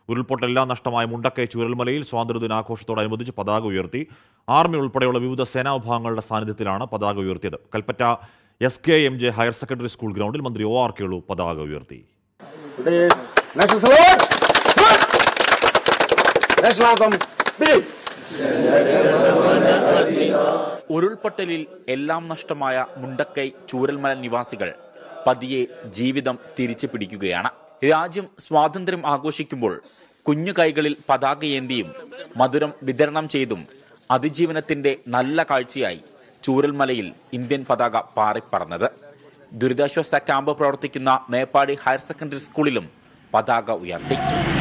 ഉരുൾപൊട്ടലെല്ലാം നഷ്ടമായ മുണ്ടക്കൈ ചൂരൽമലയിൽ സ്വാതന്ത്ര്യദിനാഘോഷത്തോടനുബന്ധിച്ച് പതാക ഉയർത്തി ആർമി ഉൾപ്പെടെയുള്ള വിവിധ സേനാ വിഭാഗങ്ങളുടെ സാന്നിധ്യത്തിലാണ് പതാക ഉയർത്തിയത് Kalpetta S K M J higher secondary school ഗ്രൗണ്ടിൽ മന്ത്രി ഒ ആർ കേളു പതാക ഉയർത്തി Today is National Salute! National Anthem, beat! ഉരുൾപൊട്ടലിൽ എല്ലാം നഷ്ടമായ മുണ്ടക്കൈ ചൂരൽമല നിവാസികൾ പതിയെ ജീവിതം തിരിച്ചു പിടിക്കുകയാണ് രാജ്യം സ്വാതന്ത്ര്യം ആഘോഷിക്കുമ്പോൾ കുഞ്ഞു കൈകളിൽ പതാകയേന്തിയും മധുരം വിതരണം ചെയ്തും അതിജീവനത്തിന്റെ നല്ല കാഴ്ചയായി ചൂരൽമലയിൽ ഇന്ത്യൻ പതാക പാറിപ്പറന്നത് ദുരിതാശ്വാസ ക്യാമ്പ് പ്രവർത്തിക്കുന്ന മേപ്പാടി ഹയർ സെക്കൻഡറി സ്കൂളിലും പതാക ഉയർത്തി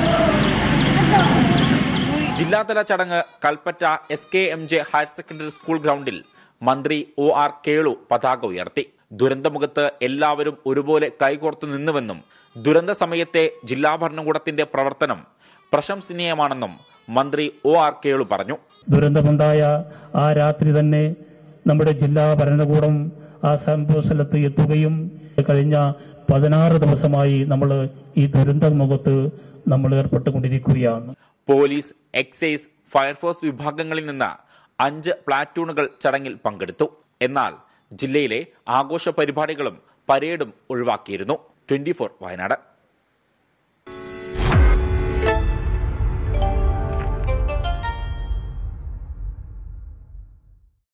ജില്ലാതല ചടങ്ങ് Kalpetta S K M J higher secondary school ഗ്രൗണ്ടിൽ മന്ത്രി ഒ ആർ കേളു പതാക ഉയർത്തി ദുരന്തമുഖത്ത് എല്ലാവരും ഒരുപോലെ കൈകോർത്തു നിന്നുവെന്നും ദുരന്ത സമയത്തെ ജില്ലാ ഭരണകൂടത്തിന്റെ പ്രവർത്തനം പ്രശംസനീയമാണെന്നും മന്ത്രി ഒ ആർ കേളു പറഞ്ഞു ദുരന്തമുണ്ടായ ആ രാത്രി തന്നെ നമ്മുടെ ജില്ലാ ഭരണകൂടം ആ സംഭവ സ്ഥലത്ത് എത്തുകയും കഴിഞ്ഞ പതിനാറ് ദിവസമായി നമ്മൾ ഈ ദുരന്ത മുഖത്ത് നമ്മൾ ഏർപ്പെട്ടുകൊണ്ടിരിക്കുകയാണ് പോലീസ് എക്സൈസ് ഫയർഫോഴ്സ് വിഭാഗങ്ങളിൽ നിന്ന് അഞ്ച് പ്ലാറ്റൂണുകൾ ചടങ്ങിൽ പങ്കെടുത്തു എന്നാൽ ജില്ലയിലെ ആഘോഷ പരിപാടികളും പരേഡും ഒഴിവാക്കിയിരുന്നു ട്വന്റി വയനാട്